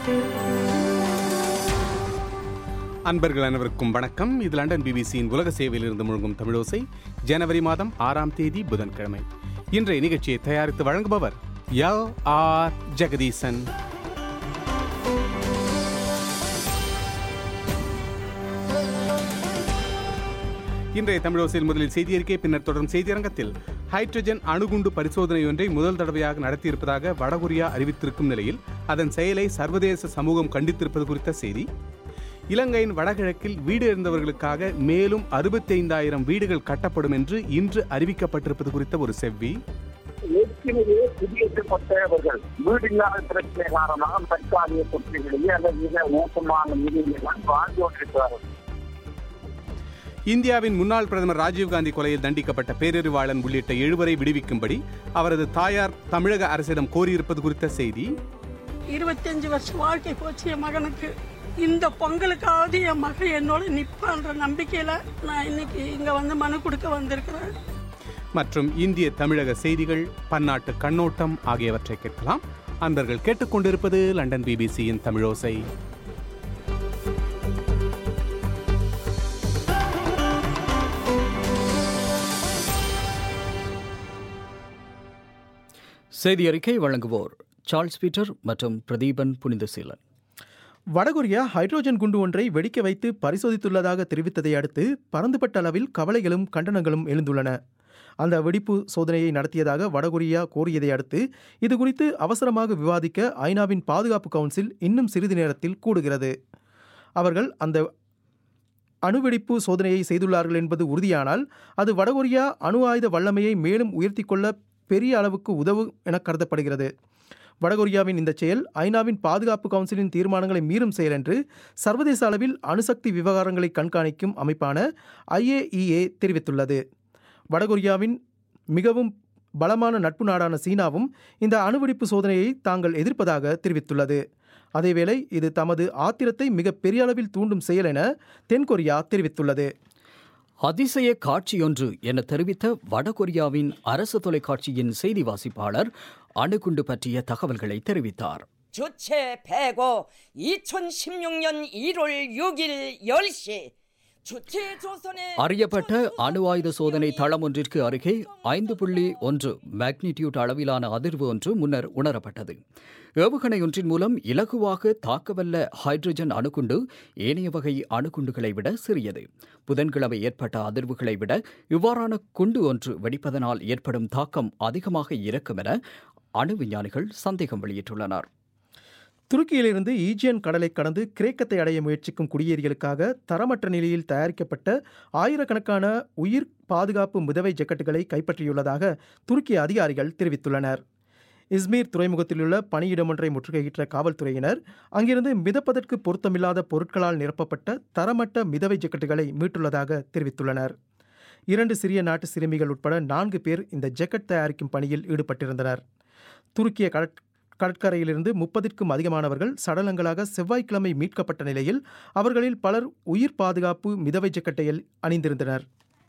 அன்பர்கள் அனைவருக்கும் வணக்கம் இது லண்டன் பிபிசியின் உலக சேவையில் இருந்து முழங்கும் தமிழோசை ஜனவரி மாதம் ஆறாம் தேதி புதன்கிழமை இன்றைய நிகழ்ச்சியை தயாரித்து வழங்குபவர் எல் ஆர் ஜெகதீசன் இன்றைய தமிழோசையில் முதலில் செய்தி அறிக்கை பின்னர் தொடரும் செய்தியரங்கத்தில் ஹைட்ரஜன் அணுகுண்டு பரிசோதனை ஒன்றை முதல் தடவையாக நடத்தியிருப்பதாக வடகொரியா அறிவித்திருக்கும் நிலையில் அதன் செயலை சர்வதேச சமூகம் கண்டித்திருப்பது குறித்த செய்தி இலங்கையின் வடகிழக்கில் வீடு இருந்தவர்களுக்காக மேலும் அறுபத்தைந்தாயிரம் வீடுகள் கட்டப்படும் என்று இன்று அறிவிக்கப்பட்டிருப்பது குறித்த ஒரு செவ்வி ஏற்கனவே குடியேற்றப்பட்டவர்கள் வீடு இல்லாத பிரச்சனை காரணமாக தற்காலிக சொத்துகளிலே அல்லது மிக மோசமான நிலையிலாம் வாழ்ந்து கொண்டிருக்கிறார்கள் இந்தியாவின் முன்னாள் பிரதமர் ராஜீவ்காந்தி கொலையில் தண்டிக்கப்பட்ட பேரறிவாளன் உள்ளிட்ட எழுவரை விடுவிக்கும்படி அவரது தாயார் தமிழக அரசிடம் கோரியிருப்பது குறித்த செய்தி இருபத்தஞ்சு வருஷம் வாழ்க்கை போச்சு என் மகனுக்கு இந்த பொங்கலுக்காவது என் மகன் என்னோட நிற்பான்ற நம்பிக்கையில் நான் இன்னைக்கு இங்கே வந்து மனு கொடுக்க வந்திருக்கிறேன் மற்றும் இந்திய தமிழக செய்திகள் பன்னாட்டு கண்ணோட்டம் ஆகியவற்றை கேட்கலாம் அன்பர்கள் கேட்டுக்கொண்டிருப்பது லண்டன் பிபிசியின் தமிழோசை செய்தி அறிக்கை வழங்குவோர் சார்ல்ஸ் பீட்டர் மற்றும் பிரதீபன் புனிதசீலன் வடகொரியா ஹைட்ரோஜன் குண்டு ஒன்றை வெடிக்க வைத்து பரிசோதித்துள்ளதாக தெரிவித்ததை அடுத்து பரந்துபட்ட அளவில் கவலைகளும் கண்டனங்களும் எழுந்துள்ளன அந்த வெடிப்பு சோதனையை நடத்தியதாக வடகொரியா கோரியதை அடுத்து இது குறித்து அவசரமாக விவாதிக்க ஐநாவின் பாதுகாப்பு கவுன்சில் இன்னும் சிறிது நேரத்தில் கூடுகிறது அவர்கள் அந்த அணுவெடிப்பு சோதனையை செய்துள்ளார்கள் என்பது உறுதியானால் அது வடகொரியா அணு ஆயுத வல்லமையை மேலும் உயர்த்தி கொள்ள பெரிய அளவுக்கு உதவும் என கருதப்படுகிறது வடகொரியாவின் இந்த செயல் ஐநாவின் பாதுகாப்பு கவுன்சிலின் தீர்மானங்களை மீறும் செயல் என்று சர்வதேச அளவில் அணுசக்தி விவகாரங்களை கண்காணிக்கும் அமைப்பான ஐஏஇஏ தெரிவித்துள்ளது வடகொரியாவின் மிகவும் பலமான நட்பு நாடான சீனாவும் இந்த அணுவெடிப்பு சோதனையை தாங்கள் எதிர்ப்பதாக தெரிவித்துள்ளது அதேவேளை இது தமது ஆத்திரத்தை மிக பெரிய அளவில் தூண்டும் செயல் என தென்கொரியா தெரிவித்துள்ளது அதிசய காட்சியொன்று என தெரிவித்த வடகொரியாவின் அரசு தொலைக்காட்சியின் செய்தி வாசிப்பாளர் அணுகுண்டு பற்றிய தகவல்களை தெரிவித்தார் 주체 105 2016년 1월 6일 10시 주체 조선의 அறியப்பட்ட அணு ஆயுத சோதனை தளம் ஒன்றிற்கு அருகே ஐந்து புள்ளி ஒன்று மேக்னிடியூட் அளவிலான அதிர்வு ஒன்று முன்னர் உணரப்பட்டது ஏவுகணை ஒன்றின் மூலம் இலகுவாக தாக்கவல்ல ஹைட்ரஜன் அணுகுண்டு ஏனைய வகை அணுகுண்டுகளை விட சிறியது புதன்கிழமை ஏற்பட்ட அதிர்வுகளை விட இவ்வாறான குண்டு ஒன்று வெடிப்பதனால் ஏற்படும் தாக்கம் அதிகமாக இருக்கும் என அணு விஞ்ஞானிகள் சந்தேகம் வெளியிட்டுள்ளனர் துருக்கியிலிருந்து ஈஜியன் கடலை கடந்து கிரேக்கத்தை அடைய முயற்சிக்கும் குடியேறிகளுக்காக தரமற்ற நிலையில் தயாரிக்கப்பட்ட ஆயிரக்கணக்கான உயிர் பாதுகாப்பு மிதவை ஜெக்கெட்டுகளை கைப்பற்றியுள்ளதாக துருக்கிய அதிகாரிகள் தெரிவித்துள்ளனர் இஸ்மீர் துறைமுகத்திலுள்ள பணியிடம் ஒன்றை முற்றுகையிட்ட காவல்துறையினர் அங்கிருந்து மிதப்பதற்கு பொருத்தமில்லாத பொருட்களால் நிரப்பப்பட்ட தரமட்ட மிதவை ஜெக்கெட்டுகளை மீட்டுள்ளதாக தெரிவித்துள்ளனர் இரண்டு சிறிய நாட்டு சிறுமிகள் உட்பட நான்கு பேர் இந்த ஜெக்கெட் தயாரிக்கும் பணியில் ஈடுபட்டிருந்தனர் துருக்கிய கடற் கடற்கரையிலிருந்து முப்பதிற்கும் அதிகமானவர்கள் சடலங்களாக செவ்வாய்க்கிழமை மீட்கப்பட்ட நிலையில் அவர்களில் பலர் உயிர் பாதுகாப்பு மிதவை ஜெக்கெட்டையில் அணிந்திருந்தனர்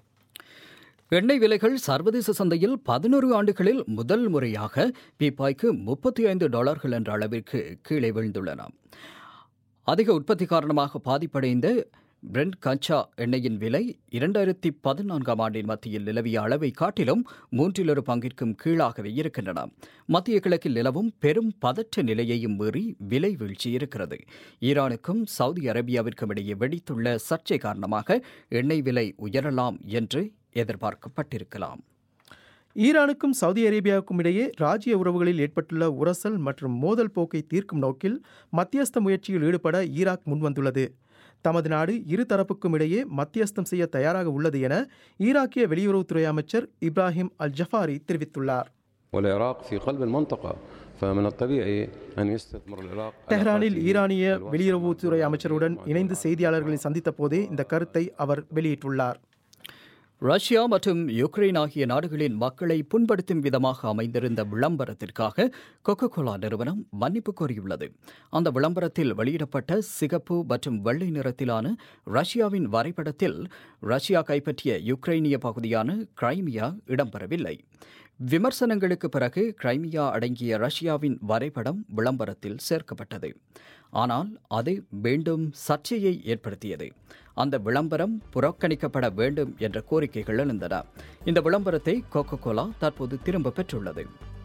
எண்ணெய் விலைகள் சர்வதேச சந்தையில் பதினோரு ஆண்டுகளில் முதல் முறையாக பீப்பாய்க்கு முப்பத்தி ஐந்து டாலர்கள் என்ற அளவிற்கு கீழே வீழ்ந்துள்ளன அதிக உற்பத்தி காரணமாக பாதிப்படைந்த பிரெண்ட் கச்சா எண்ணெயின் விலை இரண்டாயிரத்தி பதினான்காம் ஆண்டின் மத்தியில் நிலவிய அளவை காட்டிலும் மூன்றில் ஒரு பங்கிற்கும் கீழாகவே இருக்கின்றன மத்திய கிழக்கில் நிலவும் பெரும் பதற்ற நிலையையும் மீறி விலை வீழ்ச்சி இருக்கிறது ஈரானுக்கும் சவுதி அரேபியாவிற்கும் இடையே வெடித்துள்ள சர்ச்சை காரணமாக எண்ணெய் விலை உயரலாம் என்று எதிர்பார்க்கப்பட்டிருக்கலாம் ஈரானுக்கும் சவுதி அரேபியாவுக்கும் இடையே ராஜ்ய உறவுகளில் ஏற்பட்டுள்ள உரசல் மற்றும் மோதல் போக்கை தீர்க்கும் நோக்கில் மத்தியஸ்த முயற்சியில் ஈடுபட ஈராக் முன்வந்துள்ளது தமது நாடு இரு தரப்புக்கும் இடையே மத்தியஸ்தம் செய்ய தயாராக உள்ளது என ஈராக்கிய வெளியுறவுத்துறை அமைச்சர் இப்ராஹிம் அல் ஜஃபாரி தெரிவித்துள்ளார் والعراق في قلب المنطقة فمن الطبيعي أن يستثمر العراق தெஹ்ரானில் ஈரானிய வெளியுறவுத்துறை அமைச்சருடன் இணைந்து செய்தியாளர்களை சந்தித்த போதே இந்த கருத்தை அவர் வெளியிட்டுள்ளார் ரஷ்யா மற்றும் யுக்ரைன் ஆகிய நாடுகளின் மக்களை புண்படுத்தும் விதமாக அமைந்திருந்த விளம்பரத்திற்காக கொக்கோ கோலா நிறுவனம் மன்னிப்பு கோரியுள்ளது அந்த விளம்பரத்தில் வெளியிடப்பட்ட சிகப்பு மற்றும் வெள்ளை நிறத்திலான ரஷ்யாவின் வரைபடத்தில் ரஷ்யா கைப்பற்றிய யுக்ரைனிய பகுதியான கிரைமியா இடம்பெறவில்லை விமர்சனங்களுக்கு பிறகு கிரைமியா அடங்கிய ரஷ்யாவின் வரைபடம் விளம்பரத்தில் சேர்க்கப்பட்டது ஆனால் அது மீண்டும் சர்ச்சையை ஏற்படுத்தியது அந்த விளம்பரம் புறக்கணிக்கப்பட வேண்டும் என்ற கோரிக்கைகள் எழுந்தன இந்த விளம்பரத்தை கோகோ கோலா தற்போது திரும்ப பெற்றுள்ளது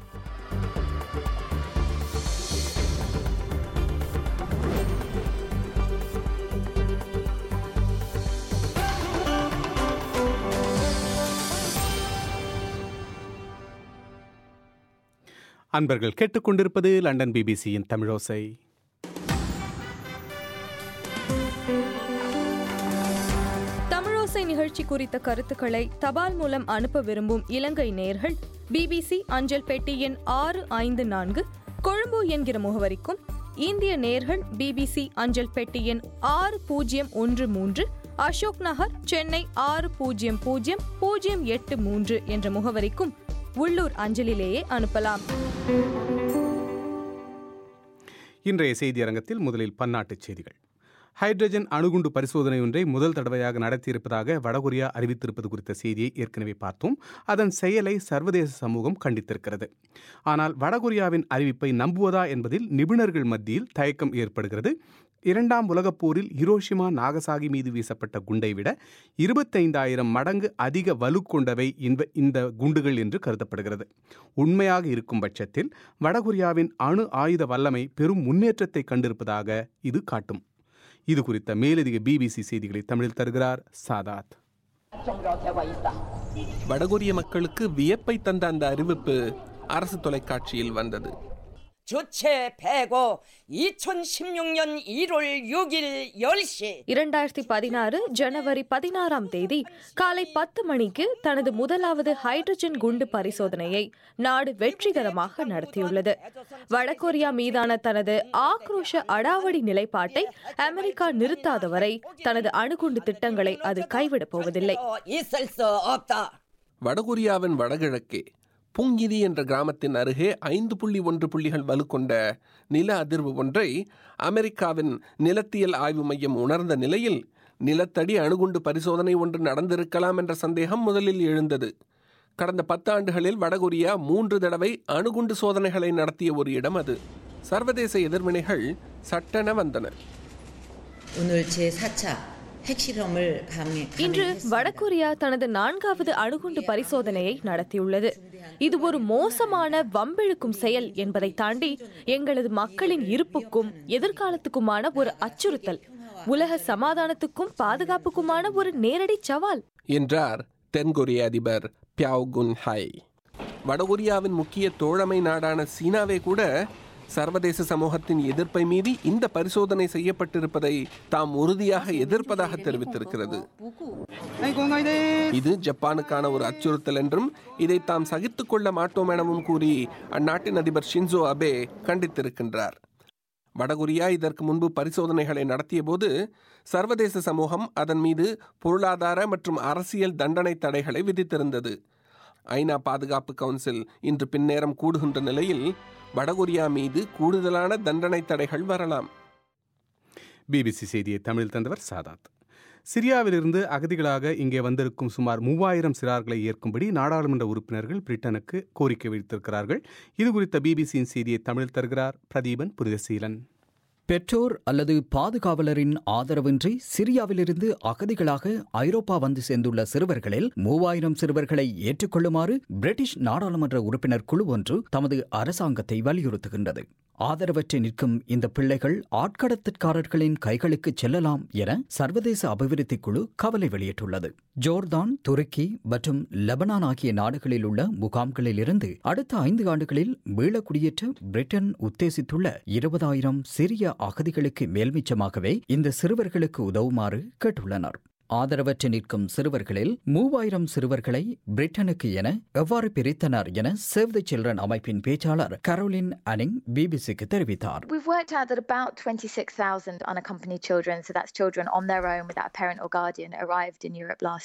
அன்பர்கள் கேட்டுக்கொண்டிருப்பது லண்டன் பிபிசியின் தமிழோசை தமிழோசை நிகழ்ச்சி குறித்த கருத்துக்களை தபால் மூலம் அனுப்ப விரும்பும் இலங்கை நேயர்கள் பிபிசி அஞ்சல் பெட்டி எண் ஆறு ஐந்து நான்கு கொழும்பு என்கிற முகவரிக்கும் இந்திய நேயர்கள் பிபிசி அஞ்சல் பெட்டி எண் ஆறு பூஜ்ஜியம் ஒன்று மூன்று அசோக் நகர் சென்னை ஆறு பூஜ்ஜியம் பூஜ்ஜியம் பூஜ்ஜியம் எட்டு மூன்று என்ற முகவரிக்கும் உள்ளூர் அஞ்சலிலேயே அனுப்பலாம் இன்றைய செய்தி அரங்கத்தில் முதலில் பன்னாட்டுச் செய்திகள் ஹைட்ரஜன் அணுகுண்டு பரிசோதனை ஒன்றை முதல் தடவையாக நடத்தியிருப்பதாக வடகொரியா அறிவித்திருப்பது குறித்த செய்தியை ஏற்கனவே பார்த்தோம் அதன் செயலை சர்வதேச சமூகம் கண்டித்திருக்கிறது ஆனால் வடகொரியாவின் அறிவிப்பை நம்புவதா என்பதில் நிபுணர்கள் மத்தியில் தயக்கம் ஏற்படுகிறது இரண்டாம் உலகப் போரில் ஹிரோஷிமா நாகசாகி மீது வீசப்பட்ட குண்டை விட இருபத்தைந்தாயிரம் மடங்கு அதிக வலு கொண்டவை இந்த இந்த குண்டுகள் என்று கருதப்படுகிறது உண்மையாக இருக்கும் பட்சத்தில் வடகொரியாவின் அணு ஆயுத வல்லமை பெரும் முன்னேற்றத்தை கண்டிருப்பதாக இது காட்டும் இது குறித்த மேலதிக பிபிசி செய்திகளை தமிழில் தருகிறார் சாதாத் வடகொரிய மக்களுக்கு வியப்பை தந்த அந்த அறிவிப்பு அரசு தொலைக்காட்சியில் வந்தது 주체 105 2016년 1월 6일 10시 இரண்டாயிரத்தி பதினாறு ஜனவரி பதினாறாம் தேதி காலை பத்து மணிக்கு தனது முதலாவது ஹைட்ரஜன் குண்டு பரிசோதனையை நாடு வெற்றிகரமாக நடத்தியுள்ளது வடகொரியா மீதான தனது ஆக்ரோஷ அடாவடி நிலைப்பாட்டை அமெரிக்கா நிறுத்தாதவரை தனது அணுகுண்டு திட்டங்களை அது கைவிடப் போவதில்லை 있을 수 없다. வடகொரியாவின் வடகிழக்கே புங்கிரி என்ற கிராமத்தின் அருகே ஐந்து புள்ளி ஒன்று புள்ளிகள் வலுக்கொண்ட நில அதிர்வு ஒன்றை அமெரிக்காவின் நிலத்தியல் ஆய்வு மையம் உணர்ந்த நிலையில் நிலத்தடி அணுகுண்டு பரிசோதனை ஒன்று நடந்திருக்கலாம் என்ற சந்தேகம் முதலில் எழுந்தது கடந்த பத்தாண்டுகளில் வடகொரியா மூன்று தடவை அணுகுண்டு சோதனைகளை நடத்திய ஒரு இடம் அது சர்வதேச எதிர்வினைகள் சட்டென வந்தன 오늘 제4차 핵실험을 강행, இன்று 강행했습니다. வடகொரியா தனது நான்காவது அணுகுண்டு பரிசோதனையை நடத்தியுள்ளது இது ஒரு மோசமான வம்பிழுக்கும் செயல் என்பதை தாண்டி எங்களது மக்களின் இருப்புக்கும் எதிர்காலத்துக்குமான ஒரு அச்சுறுத்தல் உலக சமாதானத்துக்கும் பாதுகாப்புக்குமான ஒரு நேரடி சவால் என்றார் தென்கொரிய அதிபர் பியாவ் குன் ஹை வடகொரியாவின் முக்கிய தோழமை நாடான சீனாவே கூட சர்வதேச சமூகத்தின் எதிர்ப்பை மீறி இந்த பரிசோதனை செய்யப்பட்டிருப்பதை தாம் உறுதியாக எதிர்ப்பதாக தெரிவித்திருக்கிறது இது ஜப்பானுக்கான ஒரு அச்சுறுத்தல் என்றும் இதை தாம் சகித்துக் கொள்ள மாட்டோம் எனவும் கூறி அந்நாட்டின் அதிபர் ஷின்சோ அபே கண்டித்திருக்கின்றார் வடகொரியா இதற்கு முன்பு பரிசோதனைகளை நடத்திய போது சர்வதேச சமூகம் அதன் மீது பொருளாதார மற்றும் அரசியல் தண்டனை தடைகளை விதித்திருந்தது ஐநா பாதுகாப்பு கவுன்சில் இன்று பின்னேரம் கூடுகின்ற நிலையில் வடகொரியா மீது கூடுதலான தண்டனை தடைகள் வரலாம் பிபிசி செய்தியை தமிழில் தந்தவர் சாதாத் சிரியாவிலிருந்து அகதிகளாக இங்கே வந்திருக்கும் சுமார் மூவாயிரம் சிறார்களை ஏற்கும்படி நாடாளுமன்ற உறுப்பினர்கள் பிரிட்டனுக்கு கோரிக்கை விடுத்திருக்கிறார்கள் இது குறித்த பிபிசியின் செய்தியை தமிழில் தருகிறார் பிரதீபன் புரிதசீலன் பெற்றோர் அல்லது பாதுகாவலரின் ஆதரவின்றி சிரியாவிலிருந்து அகதிகளாக ஐரோப்பா வந்து சேர்ந்துள்ள சிறுவர்களில் மூவாயிரம் சிறுவர்களை ஏற்றுக்கொள்ளுமாறு பிரிட்டிஷ் நாடாளுமன்ற உறுப்பினர் குழு ஒன்று தமது அரசாங்கத்தை வலியுறுத்துகின்றது ஆதரவற்று நிற்கும் இந்த பிள்ளைகள் ஆட்கடத்தற்காரர்களின் கைகளுக்கு செல்லலாம் என சர்வதேச அபிவிருத்தி குழு கவலை வெளியிட்டுள்ளது ஜோர்தான் துருக்கி மற்றும் லெபனான் ஆகிய நாடுகளில் உள்ள முகாம்களில் இருந்து அடுத்த ஐந்து ஆண்டுகளில் மீளக்குடியேற்ற பிரிட்டன் உத்தேசித்துள்ள இருபதாயிரம் சிறிய அகதிகளுக்கு மேல்மிச்சமாகவே இந்த சிறுவர்களுக்கு உதவுமாறு கேட்டுள்ளனர் ஆதரவற்று நிற்கும் சிறுவர்களில் மூவாயிரம் சிறுவர்களை பிரிட்டனுக்கு என எவ்வாறு பிரித்தனர் என சேவ் தி சில்ட்ரன் அமைப்பின் பேச்சாளர் கரோலின் அனிங் பிபிசிக்கு தெரிவித்தார் We've worked out that about 26,000 unaccompanied children, so that's children on their own without a parent or guardian, arrived in Europe last year.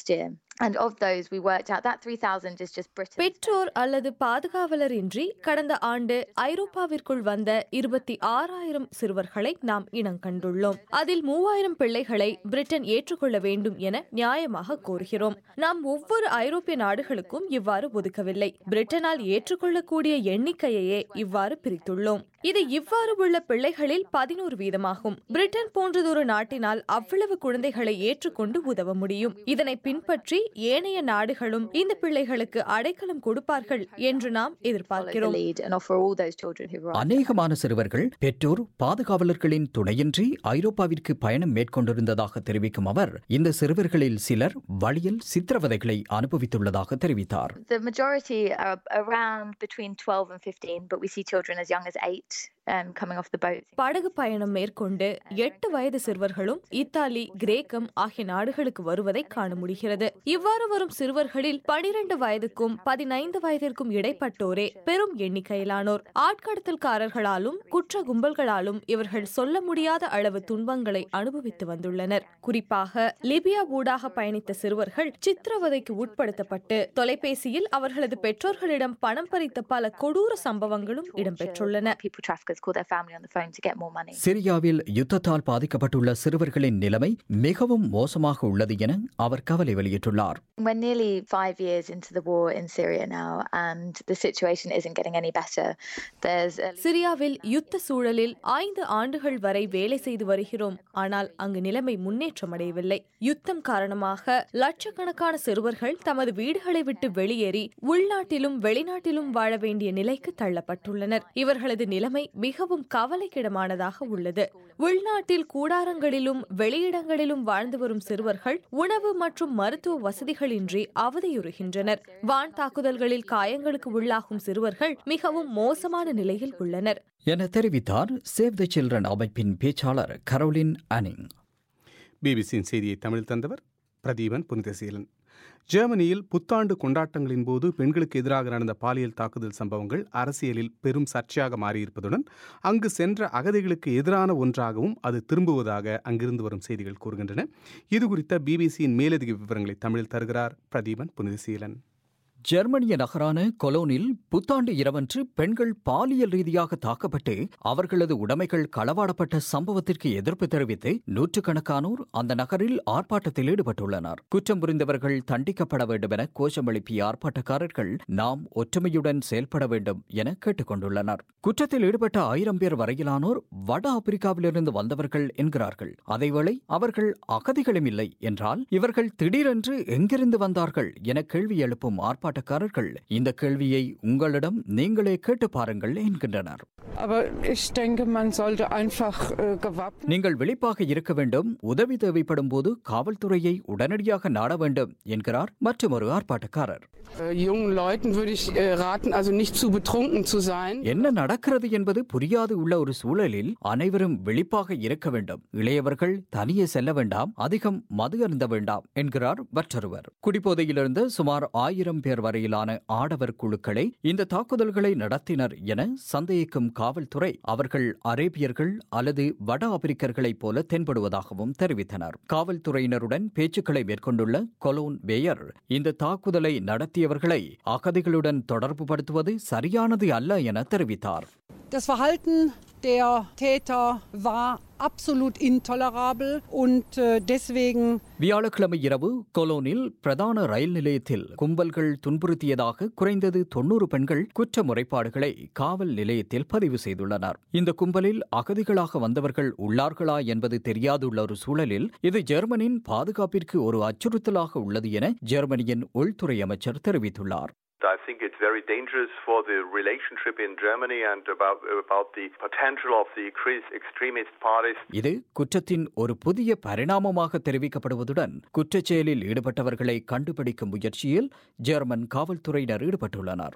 And of those, we worked out that 3,000 is just Britain. பெற்றோர் அல்லது பாதுகாவலர் இன்றி கடந்த ஆண்டு ஐரோப்பாவிற்குள் வந்த இருபத்தி ஆறாயிரம் சிறுவர்களை நாம் இனங்கண்டுள்ளோம் அதில் மூவாயிரம் பிள்ளைகளை பிரிட்டன் ஏற்றுக்கொள்ள வேண்டும் என நியாயமாக கோருகிறோம் நாம் ஒவ்வொரு ஐரோப்பிய நாடுகளுக்கும் இவ்வாறு ஒதுக்கவில்லை பிரிட்டனால் ஏற்றுக்கொள்ளக்கூடிய எண்ணிக்கையையே இவ்வாறு பிரித்துள்ளோம் இது இவ்வாறு உள்ள பிள்ளைகளில் பதினோரு வீதமாகும் பிரிட்டன் போன்றதொரு நாட்டினால் அவ்வளவு குழந்தைகளை ஏற்றுக்கொண்டு உதவ முடியும் இதனை பின்பற்றி ஏனைய நாடுகளும் இந்த பிள்ளைகளுக்கு அடைக்கலம் கொடுப்பார்கள் என்று நாம் எதிர்பார்க்கிறோம் and offer all those children who were அநேகமான சிறுவர்கள் பெற்றோர் பாதுகாவலர்களின் துணையின்றி ஐரோப்பாவிற்கு பயணம் மேற்கொண்டிருந்ததாக தெரிவிக்கும் அவர் இந்த சிறுவர்களில் சிலர் வழியில் சித்திரவதைகளை அனுபவித்துள்ளதாக தெரிவித்தார் The majority are around between 12 and 15, but we see children as young as eight um, coming off the boat. படகு பயணம் மேற்கொண்டு எட்டு வயது சிறுவர்களும் இத்தாலி கிரேக்கம் ஆகிய நாடுகளுக்கு வருவதை காண முடிகிறது இவ்வாறு வரும் சிறுவர்களில் பனிரெண்டு வயதுக்கும் பதினைந்து வயதிற்கும் இடைப்பட்டோரே பெரும் எண்ணிக்கையிலானோர் ஆட்கடத்தல்காரர்களாலும் குற்ற கும்பல்களாலும் இவர்கள் சொல்ல முடியாத அளவு துன்பங்களை அனுபவித்து வந்துள்ளனர் குறிப்பாக லிபியா ஊடாக பயணித்த சிறுவர்கள் சித்திரவதைக்கு உட்படுத்தப்பட்டு தொலைபேசியில் அவர்களது பெற்றோர்களிடம் பணம் பறித்த பல கொடூர சம்பவங்களும் இடம்பெற்றுள்ளன People traffickers call their family on the phone to get more money. சிரியாவில் யுத்தத்தால் பாதிக்கப்பட்டுள்ள சிறுவர்களின் நிலைமை மிகவும் மோசமாக உள்ளது என அவர் கவலை வெளியிட்டுள்ளார் We're nearly five years into the war in Syria now, and the situation isn't getting any better. There's a சிரியாவில் யுத்த சூழலில் ஐந்து ஆண்டுகள் வரை வேலை செய்து வருகிறோம் ஆனால் அங்கு நிலைமை முன்னேற்றமடையவில்லை யுத்தம் காரணமாக லட்சக்கணக்கான சிறுவர்கள் தமது வீடுகளை விட்டு வெளியேறி உள்நாட்டிலும் வெளிநாட்டிலும் வாழ வேண்டிய நிலைக்கு தள்ளப்பட்டுள்ளனர் இவர்களது நிலைமை மிகவும் கவலைக்கிடமானதாக உள்ளது உள்நாட்டில் கூடாரங்களிலும் வெளியிடங்களிலும் வாழ்ந்து வரும் சிறுவர்கள் உணவு மற்றும் மருத்துவ வசதிகளின்றி அவதியுறுகின்றனர் வான் தாக்குதல்களில் காயங்களுக்கு உள்ளாகும் சிறுவர்கள் மிகவும் மோசமான நிலையில் உள்ளனர் என தெரிவித்தார் சேவ் த சில்ட்ரன் அமைப்பின் பேச்சாளர் கரோலின் அனிங் பிபிசியின் செய்தியை தமிழ் தந்தவர் பிரதீபன் புனிதசீலன் ஜெர்மனியில் புத்தாண்டு கொண்டாட்டங்களின் போது பெண்களுக்கு எதிராக நடந்த பாலியல் தாக்குதல் சம்பவங்கள் அரசியலில் பெரும் சர்ச்சையாக மாறியிருப்பதுடன் அங்கு சென்ற அகதிகளுக்கு எதிரான ஒன்றாகவும் அது திரும்புவதாக அங்கிருந்து வரும் செய்திகள் கூறுகின்றன இது குறித்த பிபிசியின் மேலதிக விவரங்களை தமிழில் தருகிறார் பிரதீபன் புனிதசீலன் ஜெர்மனிய நகரான கொலோனில் புத்தாண்டு இரவன்று பெண்கள் பாலியல் ரீதியாக தாக்கப்பட்டு அவர்களது உடைமைகள் களவாடப்பட்ட சம்பவத்திற்கு எதிர்ப்பு தெரிவித்து நூற்றுக்கணக்கானோர் அந்த நகரில் ஆர்ப்பாட்டத்தில் ஈடுபட்டுள்ளனர் குற்றம் புரிந்தவர்கள் தண்டிக்கப்பட வேண்டும் என கோஷம் எழுப்பிய ஆர்ப்பாட்டக்காரர்கள் நாம் ஒற்றுமையுடன் செயல்பட வேண்டும் என கேட்டுக் கொண்டுள்ளனர் குற்றத்தில் ஈடுபட்ட ஆயிரம் பேர் வரையிலானோர் வட ஆப்பிரிக்காவிலிருந்து வந்தவர்கள் என்கிறார்கள் அதேவேளை அவர்கள் அகதிகளும் இல்லை என்றால் இவர்கள் திடீரென்று எங்கிருந்து வந்தார்கள் என கேள்வி எழுப்பும் ஆர்ப்பாட்டக்காரர்கள் இந்த கேள்வியை உங்களிடம் நீங்களே கேட்டு பாருங்கள் என்கின்றனர் Aber ich denke, man sollte einfach äh, gewappnet. நீங்கள் விழிப்பாக இருக்க வேண்டும் உதவி தேவைப்படும் போது காவல்துறையை உடனடியாக நாட வேண்டும் என்கிறார் மற்றொரு ஆர்ப்பாட்டக்காரர் Äh, jungen Leuten würde ich äh, raten, also nicht zu betrunken zu sein. என்ன நடக்கிறது என்பது புரியாது உள்ள ஒரு சூழலில் அனைவரும் விழிப்பாக இருக்க வேண்டும் இளையவர்கள் தனியே செல்ல வேண்டாம் அதிகம் மது அருந்த வேண்டாம் என்கிறார் மற்றொருவர் குடிபோதையிலிருந்து சுமார் ஆயிரம் பேர் வரையிலான ஆடவர் குழுக்களை இந்த தாக்குதல்களை நடத்தினர் என சந்தேகிக்கும் காவல்துறை அவர்கள் அரேபியர்கள் அல்லது வட ஆப்பிரிக்கர்களைப் போல தென்படுவதாகவும் தெரிவித்தனர் காவல்துறையினருடன் பேச்சுக்களை மேற்கொண்டுள்ள கொலோன் பேயர் இந்த தாக்குதலை நடத்தியவர்களை அகதிகளுடன் தொடர்புபடுத்துவது சரியானது அல்ல என தெரிவித்தார் Das Verhalten der Täter war absolut intolerabel und äh, deswegen வியாழக்கிழமை இரவு கொலோனில் பிரதான ரயில் நிலையத்தில் கும்பல்கள் துன்புறுத்தியதாக குறைந்தது தொன்னூறு பெண்கள் குற்ற முறைப்பாடுகளை காவல் நிலையத்தில் பதிவு செய்துள்ளனர் இந்த கும்பலில் அகதிகளாக வந்தவர்கள் உள்ளார்களா என்பது தெரியாதுள்ள ஒரு சூழலில் இது ஜெர்மனியின் பாதுகாப்பிற்கு ஒரு அச்சுறுத்தலாக உள்ளது என ஜெர்மனியின் உள்துறை அமைச்சர் தெரிவித்துள்ளார் I think it's very dangerous for the relationship in Germany and about about the potential of the increased extremist parties. இது குற்றத்தின் ஒரு புதிய பரிணாமமாக தெரிவிக்கப்படுவதுடன் குற்றச் செயலில் ஈடுபட்டவர்களை கண்டுபிடிக்கும் முயற்சியில் ஜெர்மன் காவல்துறையினர் ஈடுபட்டுள்ளனர்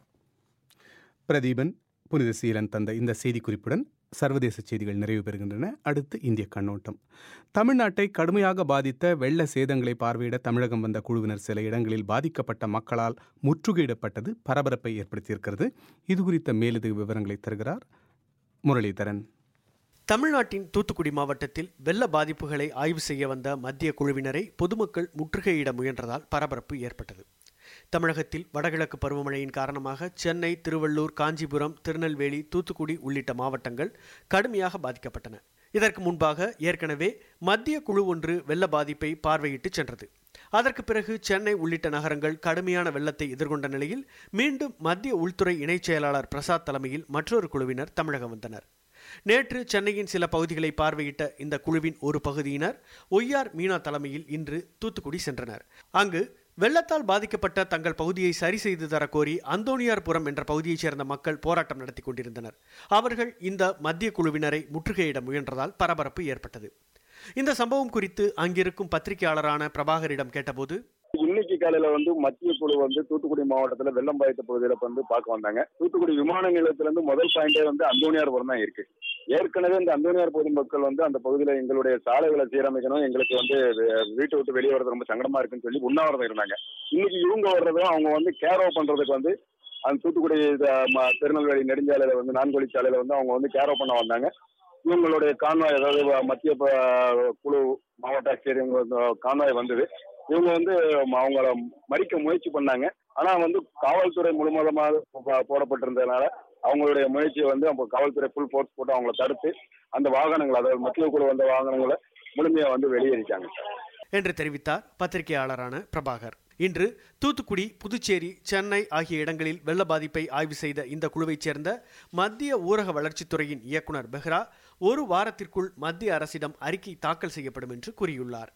பிரதீபன் புனித சீலன் தந்த இந்த செய்திக்குறிப்புடன் சர்வதேச செய்திகள் நிறைவு பெறுகின்றன அடுத்து இந்திய கண்ணோட்டம் தமிழ்நாட்டை கடுமையாக பாதித்த வெள்ள சேதங்களை பார்வையிட தமிழகம் வந்த குழுவினர் சில இடங்களில் பாதிக்கப்பட்ட மக்களால் முற்றுகையிடப்பட்டது பரபரப்பை ஏற்படுத்தியிருக்கிறது இது குறித்த மேலதிக விவரங்களை தருகிறார் முரளிதரன் தமிழ்நாட்டின் தூத்துக்குடி மாவட்டத்தில் வெள்ள பாதிப்புகளை ஆய்வு செய்ய வந்த மத்திய குழுவினரை பொதுமக்கள் முற்றுகையிட முயன்றதால் பரபரப்பு ஏற்பட்டது தமிழகத்தில் வடகிழக்கு பருவமழையின் காரணமாக சென்னை திருவள்ளூர் காஞ்சிபுரம் திருநெல்வேலி தூத்துக்குடி உள்ளிட்ட மாவட்டங்கள் கடுமையாக பாதிக்கப்பட்டன இதற்கு முன்பாக ஏற்கனவே மத்திய குழு ஒன்று வெள்ள பாதிப்பை பார்வையிட்டு சென்றது அதற்கு பிறகு சென்னை உள்ளிட்ட நகரங்கள் கடுமையான வெள்ளத்தை எதிர்கொண்ட நிலையில் மீண்டும் மத்திய உள்துறை இணைச் செயலாளர் பிரசாத் தலைமையில் மற்றொரு குழுவினர் தமிழகம் வந்தனர் நேற்று சென்னையின் சில பகுதிகளை பார்வையிட்ட இந்த குழுவின் ஒரு பகுதியினர் ஒய்யார் மீனா தலைமையில் இன்று தூத்துக்குடி சென்றனர் அங்கு வெள்ளத்தால் பாதிக்கப்பட்ட தங்கள் பகுதியை சரி செய்து தர கோரி அந்தோணியார்புரம் என்ற பகுதியைச் சேர்ந்த மக்கள் போராட்டம் நடத்தி கொண்டிருந்தனர் அவர்கள் இந்த மத்திய குழுவினரை முற்றுகையிட முயன்றதால் பரபரப்பு ஏற்பட்டது இந்த சம்பவம் குறித்து அங்கிருக்கும் பத்திரிகையாளரான பிரபாகரிடம் கேட்டபோது இன்னைக்கு காலையில வந்து மத்திய குழு வந்து தூத்துக்குடி மாவட்டத்துல வெள்ளம் பாதித்த பகுதியில வந்து பார்க்க வந்தாங்க தூத்துக்குடி விமான நிலையத்துல இருந்து முதல் பாயிண்டே வந்து அந்தோனியார்புரம் தான் இருக்கு ஏற்கனவே இந்த அந்தோனியார் பகுதி மக்கள் வந்து அந்த பகுதியில எங்களுடைய சாலைகளை சீரமைக்கணும் எங்களுக்கு வந்து வே- வீட்டை விட்டு வெளியே வர்றது ரொம்ப சங்கடமா இருக்குன்னு சொல்லி உண்ணாவிரதம் இருந்தாங்க இன்னைக்கு இவங்க வர்றதும் அவங்க வந்து கேரோ பண்றதுக்கு வந்து அந்த தூத்துக்குடி இது, ம, திருநெல்வேலி நெடுஞ்சாலையில வந்து நான்குவழி சாலையில வந்து அவங்க வந்து கேரோ பண்ண வந்தாங்க இவங்களுடைய கான்வாய் அதாவது வ- மத்திய ப- குழு மாவட்ட ஆட்சியர் இவங்க வந்து கான்வாய் வந்தது இவங்க வந்து ம- அவங்கள மறிக்க முயற்சி பண்ணாங்க ஆனா வந்து காவல்துறை முழுவதுமாக போ- போடப்பட்டிருந்ததுனால அவங்களுடைய முயற்சியை வந்து அவங்க காவல்துறை ஃபுல் ஃபோர்ஸ் போட்டு அவங்கள தடுத்து அந்த வாகனங்கள் அதாவது மத்திய குழு வந்த வாகனங்களை முழுமையா வந்து வெளியேறிட்டாங்க என்று தெரிவித்தார் பத்திரிகையாளரான பிரபாகர் இன்று தூத்துக்குடி புதுச்சேரி சென்னை ஆகிய இடங்களில் வெள்ள பாதிப்பை ஆய்வு செய்த இந்த குழுவைச் சேர்ந்த மத்திய ஊரக வளர்ச்சித்துறையின் இயக்குனர் பெஹ்ரா ஒரு வாரத்திற்குள் மத்திய அரசிடம் அறிக்கை தாக்கல் செய்யப்படும் என்று கூறியுள்ளார்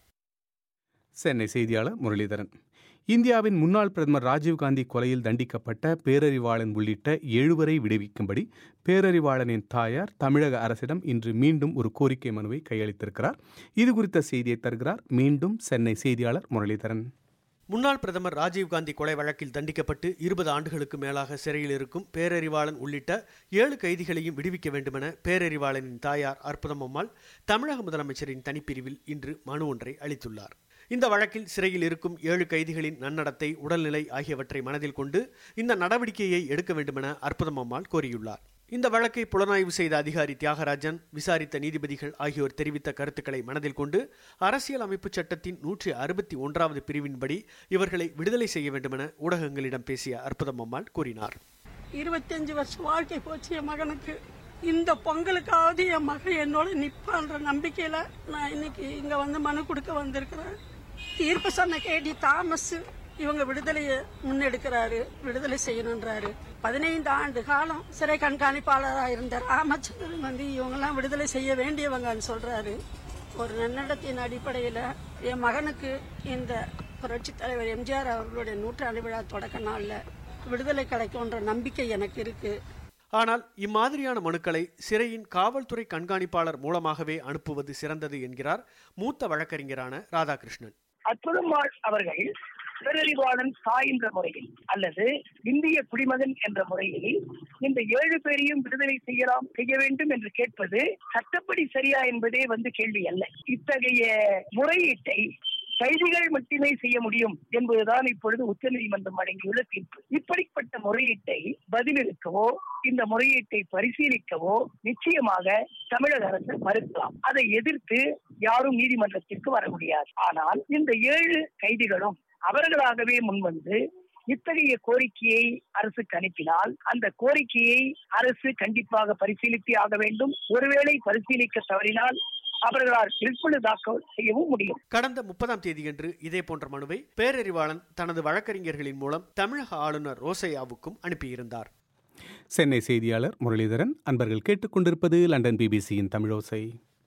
சென்னை செய்தியாளர் முரளிதரன் இந்தியாவின் முன்னாள் பிரதமர் ராஜீவ்காந்தி கொலையில் தண்டிக்கப்பட்ட பேரறிவாளன் உள்ளிட்ட எழுவரை விடுவிக்கும்படி பேரறிவாளனின் தாயார் தமிழக அரசிடம் இன்று மீண்டும் ஒரு கோரிக்கை மனுவை கையளித்திருக்கிறார் இது குறித்த செய்தியை தருகிறார் மீண்டும் சென்னை செய்தியாளர் முரளிதரன் முன்னாள் பிரதமர் ராஜீவ்காந்தி கொலை வழக்கில் தண்டிக்கப்பட்டு இருபது ஆண்டுகளுக்கு மேலாக சிறையில் இருக்கும் பேரறிவாளன் உள்ளிட்ட ஏழு கைதிகளையும் விடுவிக்க வேண்டுமென பேரறிவாளனின் தாயார் அற்புதம் அம்மாள் தமிழக முதலமைச்சரின் தனிப்பிரிவில் இன்று மனு ஒன்றை அளித்துள்ளார் இந்த வழக்கில் சிறையில் இருக்கும் ஏழு கைதிகளின் நன்னடத்தை உடல்நிலை ஆகியவற்றை மனதில் கொண்டு இந்த நடவடிக்கையை எடுக்க வேண்டுமென அற்புதம் அம்மாள் கோரியுள்ளார் இந்த வழக்கை புலனாய்வு செய்த அதிகாரி தியாகராஜன் விசாரித்த நீதிபதிகள் ஆகியோர் தெரிவித்த கருத்துக்களை மனதில் கொண்டு அரசியல் அமைப்பு சட்டத்தின் நூற்றி அறுபத்தி ஒன்றாவது பிரிவின்படி இவர்களை விடுதலை செய்ய வேண்டுமென ஊடகங்களிடம் பேசிய அற்புதம் அம்மாள் கூறினார் இருபத்தஞ்சு வருஷம் வாழ்க்கை போச்சு என் மகனுக்கு இந்த பொங்கலுக்காவது என் மகன் என்னோட நிப்பான்ற நம்பிக்கையில நான் இன்னைக்கு இங்க வந்து மனு கொடுக்க வந்திருக்கிறேன் தீர்ப்பு சொன்ன கேடி தாமஸ் இவங்க விடுதலையை முன்னெடுக்கிறாரு விடுதலை செய்யணுன்றாரு பதினைந்து ஆண்டு காலம் சிறை கண்காணிப்பாளராக இருந்த ராமச்சந்திரன் வந்து இவங்கெல்லாம் விடுதலை செய்ய வேண்டியவங்கன்னு சொல்றாரு ஒரு நன்னடத்தின் அடிப்படையில் என் மகனுக்கு இந்த புரட்சி தலைவர் எம்ஜிஆர் அவர்களுடைய நூற்றாண்டு விழா தொடக்க நாளில் விடுதலை கிடைக்கும்ன்ற நம்பிக்கை எனக்கு இருக்கு ஆனால் இம்மாதிரியான மனுக்களை சிறையின் காவல்துறை கண்காணிப்பாளர் மூலமாகவே அனுப்புவது சிறந்தது என்கிறார் மூத்த வழக்கறிஞரான ராதாகிருஷ்ணன் அற்புதம்மாள் அவர்கள் பேரறிவாளன் தாய் என்ற முறையில் அல்லது இந்திய குடிமகன் என்ற முறையில் இந்த ஏழு பேரையும் விடுதலை செய்யலாம் செய்ய வேண்டும் என்று கேட்பது சட்டப்படி சரியா என்பதே வந்து கேள்வி அல்ல இத்தகைய முறையீட்டை கைதிகள் மட்டுமே செய்ய முடியும் என்பதுதான் இப்பொழுது உச்சநீதிமன்றம் வழங்கியுள்ள தீர்ப்பு இப்படிப்பட்ட முறையீட்டை பதிலளிக்கவோ இந்த முறையீட்டை பரிசீலிக்கவோ நிச்சயமாக தமிழக அரசு மறுக்கலாம் அதை எதிர்த்து யாரும் நீதிமன்றத்திற்கு வர முடியாது ஆனால் இந்த ஏழு கைதிகளும் அவர்களாகவே முன்வந்து இத்தகைய கோரிக்கையை அரசுக்கு அனுப்பினால் அந்த கோரிக்கையை அரசு கண்டிப்பாக பரிசீலித்தே ஆக வேண்டும் ஒருவேளை பரிசீலிக்க தவறினால் அவர்களால் விற்பனை தாக்கல் செய்யவும் முடியும் கடந்த முப்பதாம் தேதியன்று இதே போன்ற மனுவை பேரறிவாளன் தனது வழக்கறிஞர்களின் மூலம் தமிழக ஆளுநர் ரோசையாவுக்கும் அனுப்பியிருந்தார் சென்னை செய்தியாளர் முரளிதரன் அன்பர்கள் கேட்டுக்கொண்டிருப்பது லண்டன் பிபிசியின் தமிழோசை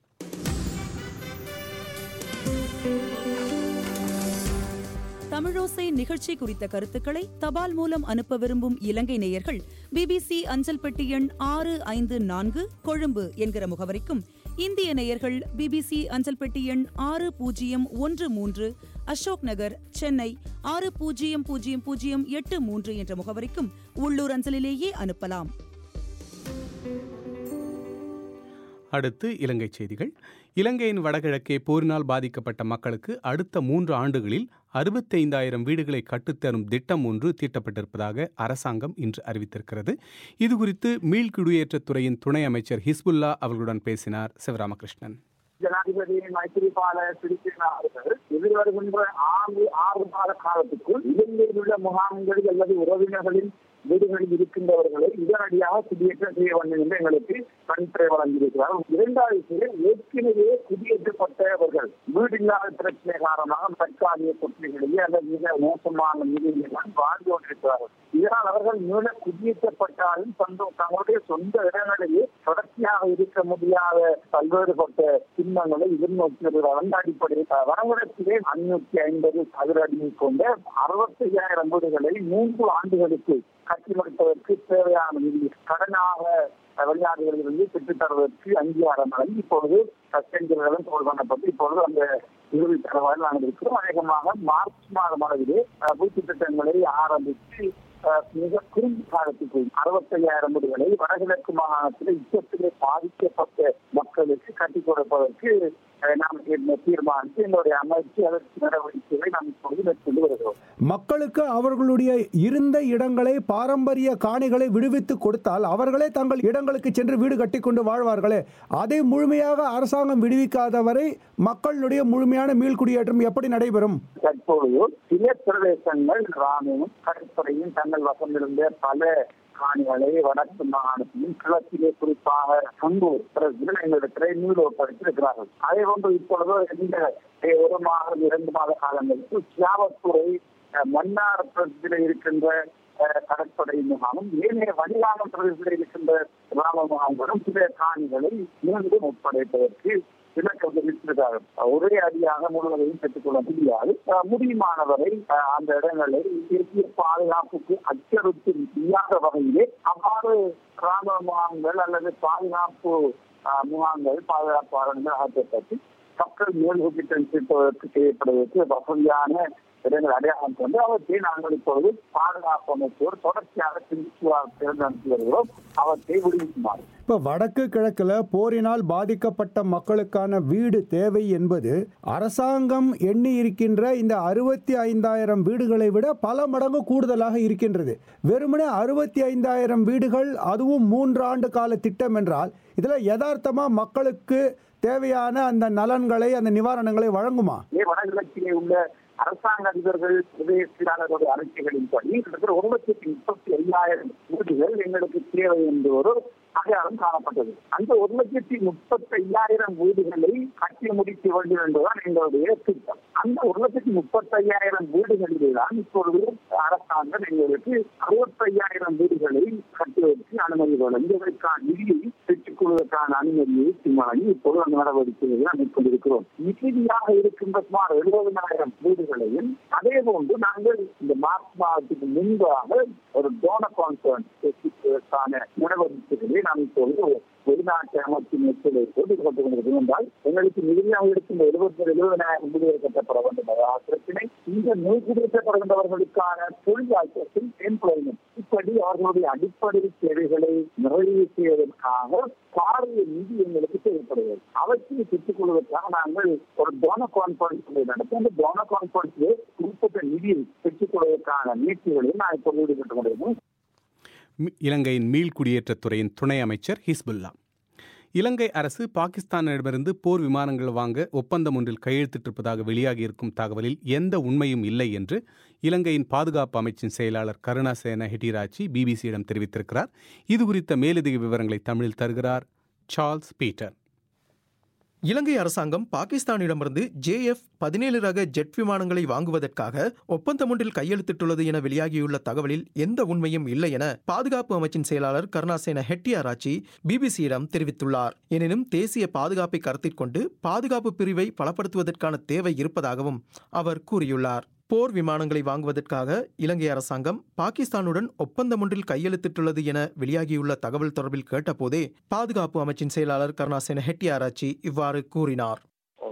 தமிழோசை நிகழ்ச்சி குறித்த கருத்துக்களை தபால் மூலம் அனுப்ப விரும்பும் இலங்கை நேயர்கள் பிபிசி அஞ்சல் பெட்டி எண் ஆறு ஐந்து நான்கு கொழும்பு என்கிற முகவரிக்கும் இந்திய நேயர்கள் பிபிசி அஞ்சல் பெட்டி எண் ஆறு பூஜ்ஜியம் ஒன்று மூன்று அசோக் நகர் சென்னை ஆறு பூஜ்ஜியம் பூஜ்ஜியம் பூஜ்ஜியம் எட்டு மூன்று என்ற முகவரிக்கும் உள்ளூர் அஞ்சலிலேயே அனுப்பலாம் அடுத்து இலங்கை செய்திகள் இலங்கையின் வடகிழக்கே போரினால் பாதிக்கப்பட்ட மக்களுக்கு அடுத்த மூன்று ஆண்டுகளில் அறுபத்தைந்தாயிரம் வீடுகளை கட்டுத்தரும் திட்டம் ஒன்று தீட்டப்பட்டிருப்பதாக அரசாங்கம் இன்று அறிவித்திருக்கிறது இதுகுறித்து மீள்குடியேற்றத்துறையின் துணை அமைச்சர் ஹிஸ்புல்லா அவர்களுடன் பேசினார் சிவராமகிருஷ்ணன் ஜனாதிபதி மைத்திரிபால சிறிசேனா அவர்கள் எதிர்வருகின்ற ஆறு ஆறு மாத காலத்துக்குள் இலங்கையில் உள்ள முகாம்களில் அல்லது உறவினர்களின் வீடுகளில் இருக்கின்றவர்களை உடனடியாக குடியேற்றம் செய்ய வேண்டும் என்று எங்களுக்கு கணிப்பை வழங்கியிருக்கிறார் இரண்டாவது பேர் ஏற்கனவே குடியேற்றப்பட்டவர்கள் வீடில்லாத பிரச்சனை காரணமாக தற்காலிக பிரச்சனைகளிலே அல்லது மிக மோசமான நிலையில் தான் வாழ்ந்து கொண்டிருக்கிறார்கள் இதனால் அவர்கள் மீள குடியேற்றப்பட்டாலும் சொந்த தங்களுடைய சொந்த இடங்களிலே தொடர்ச்சியாக இருக்க முடியாத பல்வேறுபட்ட சின்னங்களை எதிர்நோக்கி வருகிறார் அந்த அடிப்படையில் வடகிழக்கிலே ஐநூத்தி ஐம்பது சதுர அடியை கொண்ட அறுபத்தி ஐயாயிரம் வீடுகளை மூன்று ஆண்டுகளுக்கு கட்டி முடிப்பதற்கு தேவையான நிதி கடனாக வெளிநாடுகளிலிருந்து பெற்றுத் தருவதற்கு அங்கீகாரம் வழங்கி இப்பொழுது செஞ்சர்களும் தோல் பண்ணப்பட்டு இப்பொழுது அந்த இறுதி தரவாயில் நாங்கள் இருக்கிறோம் அநேகமாக மார்ச் மாதம் அளவிலே பூச்சி திட்டங்களை ஆரம்பித்து மிக குறுகிய காலத்துக்கு அறுபத்தையாயிரம் வீடுகளை வடகிழக்கு மாகாணத்தில் யுத்தத்திலே பாதிக்கப்பட்ட மக்களுக்கு கட்டிக் கொடுப்பதற்கு நாம் தீர்மானித்து எங்களுடைய அமைச்சு அதற்கு நடவடிக்கைகளை நாம் இப்பொழுது மேற்கொண்டு வருகிறோம் மக்களுக்கு அவர்களுடைய இருந்த இடங்களை பாரம்பரிய காணிகளை விடுவித்து கொடுத்தால் அவர்களே தங்கள் இடங்களுக்கு சென்று வீடு கட்டிக்கொண்டு வாழ்வார்களே அதை முழுமையாக அரசாங்கம் விடுவிக்காத வரை மக்களுடைய முழுமையான மீள்குடியேற்றம் எப்படி நடைபெறும் தற்போது சில பிரதேசங்கள் ராணுவம் கடற்படையும் தங்கள் வசம் இருந்த பல காணிகளை வடக்கு மாகாணத்திலும் கிழக்கிலே குறிப்பாக கம்பூர் பிரதேசத்தில் எங்களிடத்திலே நீரோப்படுத்தியிருக்கிறார்கள் அதே போன்று இப்பொழுது இந்த ஒரு மாதம் இரண்டு மாத காலங்களுக்கு சியாவத்துறை மன்னார் பிரதேசத்தில் இருக்கின்ற கடற்படை முகாமும் ஏனைய வடிவான பிரதேசத்தில் இருக்கின்ற ராம முகாம்களும் சில காணிகளை மீண்டும் ஒப்படைப்பதற்கு இலக்கம் தெரிவித்திருக்கிறார்கள் ஒரே அடியாக முழுவதையும் பெற்றுக்கொள்ள முடியாது முடியுமானவரை அந்த இடங்களை தேசிய பாதுகாப்புக்கு அச்சுறுத்தி இல்லாத வகையிலே அவ்வாறு ராணுவ முகாம்கள் அல்லது பாதுகாப்பு முகாம்கள் பாதுகாப்பு அரண்கள் ஆகியவற்றை மக்கள் மேல்குட்டிட்டம் தீர்ப்பதற்கு செய்யப்படுவதற்கு வசதியான இடங்கள் அடையாளம் கொண்டு அவற்றை நாங்கள் இப்பொழுது பாதுகாப்பு அமைச்சர் தொடர்ச்சியாக தேர்ந்தெடுத்து வருகிறோம் அவற்றை விடுவிக்குமாறு இப்ப வடக்கு கிழக்குல போரினால் பாதிக்கப்பட்ட மக்களுக்கான வீடு தேவை என்பது அரசாங்கம் எண்ணி இருக்கின்ற இந்த அறுபத்தி ஐந்தாயிரம் வீடுகளை விட பல மடங்கு கூடுதலாக இருக்கின்றது வெறுமனே அறுபத்தி ஐந்தாயிரம் வீடுகள் அதுவும் மூன்று ஆண்டு கால திட்டம் என்றால் இதுல யதார்த்தமா மக்களுக்கு தேவையான அந்த நலன்களை அந்த நிவாரணங்களை வழங்குமா வடகிழக்கிலே உள்ள அரசாங்க அதிபர்கள் பிரதேச செயலாளர்களுடைய அறிக்கைகளின்படி கிட்டத்தட்ட ஒரு லட்சத்தி முப்பத்தி ஐயாயிரம் வீடுகள் எங்களுக்கு தேவை என்று ஒரு அடையாளம் காணப்பட்டது அந்த ஒரு லட்சத்தி முப்பத்தி ஐயாயிரம் வீடுகளை கட்டி முடிக்க வேண்டும் என்பதுதான் எங்களுடைய திட்டம் அந்த ஒரு லட்சத்தி முப்பத்தி ஐயாயிரம் வீடுகளிலே தான் இப்பொழுது அரசாங்கம் எங்களுக்கு அறுபத்தி ஐயாயிரம் வீடுகளை கட்டுவதற்கு அனுமதி வழங்கி இதற்கான நிதியை பெற்றுக் கொள்வதற்கான அனுமதியை வழங்கி இப்பொழுது அந்த நடவடிக்கைகளை மேற்கொண்டிருக்கிறோம் மிகுதியாக இருக்கின்ற சுமார் எழுபதாயிரம் வீடுகளையும் அதே போன்று நாங்கள் இந்த மார்ச் மாதத்துக்கு முன்பாக ஒரு டோன கான்ஃபரன்ஸ் நடவடிக்கைகளை நாம் இப்பொழுது வெளிநாட்டு அமைச்சின் ஒத்துழைப்போடு ஈடுபட்டு கொண்டிருக்கிறோம் என்றால் எங்களுக்கு மிகுதியாக இருக்கின்ற எழுபத்தி எழுபதாயிரம் வீடுகள் கட்டப்பட வேண்டும் பிரச்சனை இந்த நோய்குடியேற்றப்படுகின்றவர்களுக்கான தொழிலாளர்கள் எம்ப்ளாய்மெண்ட் இப்படி அவர்களுடைய அடிப்படை தேவைகளை நிறைவு செய்வதற்காக பாரிய நிதி எங்களுக்கு தேவைப்படுகிறது அவற்றை பெற்றுக் கொள்வதற்காக நாங்கள் ஒரு டோன கான்ஃபரன்ஸ் நடத்தி அந்த டோன கான்ஃபரன்ஸில் குறிப்பிட்ட நிதியை பெற்றுக் கொள்வதற்கான முயற்சிகளை நான் இப்போது ஈடுபட்டுக் கொண்டிருக்கிறோம் இலங்கையின் மீள்குடியேற்றத்துறையின் துணை அமைச்சர் ஹிஸ்புல்லா இலங்கை அரசு பாகிஸ்தானிடமிருந்து போர் விமானங்கள் வாங்க ஒப்பந்தம் ஒன்றில் கையெழுத்திட்டிருப்பதாக வெளியாகியிருக்கும் தகவலில் எந்த உண்மையும் இல்லை என்று இலங்கையின் பாதுகாப்பு அமைச்சின் செயலாளர் கருணாசேன ஹெட்டிராச்சி பிபிசியிடம் தெரிவித்திருக்கிறார் இது குறித்த மேலதிக விவரங்களை தமிழில் தருகிறார் சார்ல்ஸ் பீட்டர் இலங்கை அரசாங்கம் பாகிஸ்தானிடமிருந்து ஜே எஃப் பதினேழு ரக ஜெட் விமானங்களை வாங்குவதற்காக ஒப்பந்தம் ஒன்றில் கையெழுத்திட்டுள்ளது என வெளியாகியுள்ள தகவலில் எந்த உண்மையும் இல்லை என பாதுகாப்பு அமைச்சின் செயலாளர் கருணாசேன ஹெட்டியாராச்சி பிபிசியிடம் தெரிவித்துள்ளார் எனினும் தேசிய பாதுகாப்பை கருத்தில் கொண்டு பாதுகாப்பு பிரிவை பலப்படுத்துவதற்கான தேவை இருப்பதாகவும் அவர் கூறியுள்ளார் போர் விமானங்களை வாங்குவதற்காக இலங்கை அரசாங்கம் பாகிஸ்தானுடன் ஒப்பந்தம் ஒன்றில் கையெழுத்திட்டுள்ளது என வெளியாகியுள்ள தகவல் தொடர்பில் கேட்டபோதே பாதுகாப்பு அமைச்சின் செயலாளர் கருணாசேன ஹெட்டியாராச்சி இவ்வாறு கூறினார்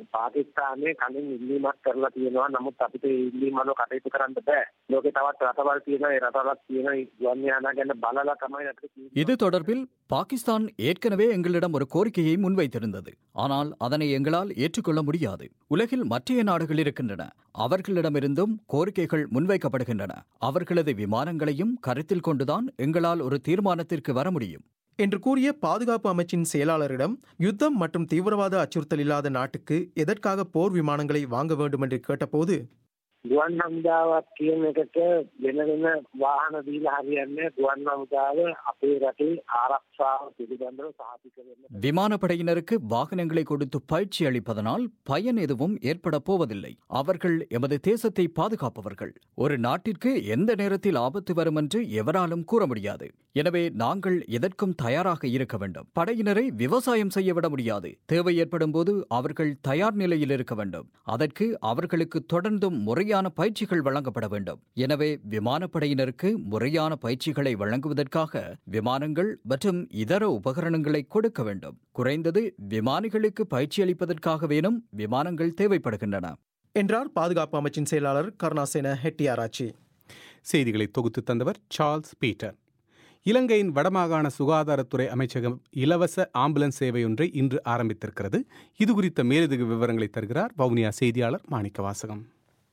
පාකිස්තානයේ කලින් ඉල්ලීමක් කරලා තියෙනවා නමුත් අපිට ඒ ඉල්ලීම අනුව කටයුතු කරන්න බෑ ලෝකේ තවත් රටවල් තියෙනවා ඒ රටවලත් තියෙන ගුවන් යානා ගැන බලලා තමයි අපිට இது தொடர்பில் பாகிஸ்தான் ஏற்கனவே எங்களிடம் ஒரு கோரிக்கையை முன்வைத்திருந்தது ஆனால் அதனை எங்களால் ஏற்றுக்கொள்ள முடியாது உலகில் மற்றைய நாடுகள் இருக்கின்றன அவர்களிடமிருந்தும் கோரிக்கைகள் முன்வைக்கப்படுகின்றன அவர்களது விமானங்களையும் கருத்தில் கொண்டுதான் எங்களால் ஒரு தீர்மானத்திற்கு வர முடியும் என்று கூறிய பாதுகாப்பு அமைச்சின் செயலாளரிடம் யுத்தம் மற்றும் தீவிரவாத அச்சுறுத்தல் இல்லாத நாட்டுக்கு எதற்காக போர் விமானங்களை வாங்க வேண்டும் என்று கேட்டபோது ගුවන් හමුදාවක් කියන එකට වෙන වෙන වාහන දීලා හරියන්නේ ගුවන් හමුදාව අපේ රටේ ආරක්ෂාව පිළිබඳව සහතික වෙන්න விமானப்படையினருக்கு வாகனங்களை கொடுத்து பயிற்சி அளிப்பதனால் பயன் எதுவும் ஏற்பட போவதில்லை அவர்கள் எமது தேசத்தை பாதுகாப்பவர்கள் ஒரு நாட்டிற்கு எந்த நேரத்தில் ஆபத்து வரும் என்று எவராலும் கூற முடியாது எனவே நாங்கள் எதற்கும் தயாராக இருக்க வேண்டும் படையினரை விவசாயம் செய்ய விட முடியாது தேவை ஏற்படும் போது அவர்கள் தயார் நிலையில் இருக்க வேண்டும் அதற்கு அவர்களுக்கு தொடர்ந்தும் முறையான பயிற்சிகள் வழங்கப்பட வேண்டும் எனவே விமானப்படையினருக்கு முறையான பயிற்சிகளை வழங்குவதற்காக விமானங்கள் மற்றும் இதர உபகரணங்களை கொடுக்க வேண்டும் குறைந்தது விமானிகளுக்கு பயிற்சி அளிப்பதற்காகவேனும் விமானங்கள் தேவைப்படுகின்றன என்றார் பாதுகாப்பு அமைச்சின் செயலாளர் கருணாசேன ஹெட்டியாராச்சி செய்திகளை தொகுத்து தந்தவர் சார்ல்ஸ் பீட்டர் இலங்கையின் வடமாகாண சுகாதாரத்துறை அமைச்சகம் இலவச ஆம்புலன்ஸ் சேவையொன்றை இன்று ஆரம்பித்திருக்கிறது இது குறித்த மேலதிக விவரங்களை தருகிறார் வவுனியா செய்தியாளர் மாணிக்க வாசகம்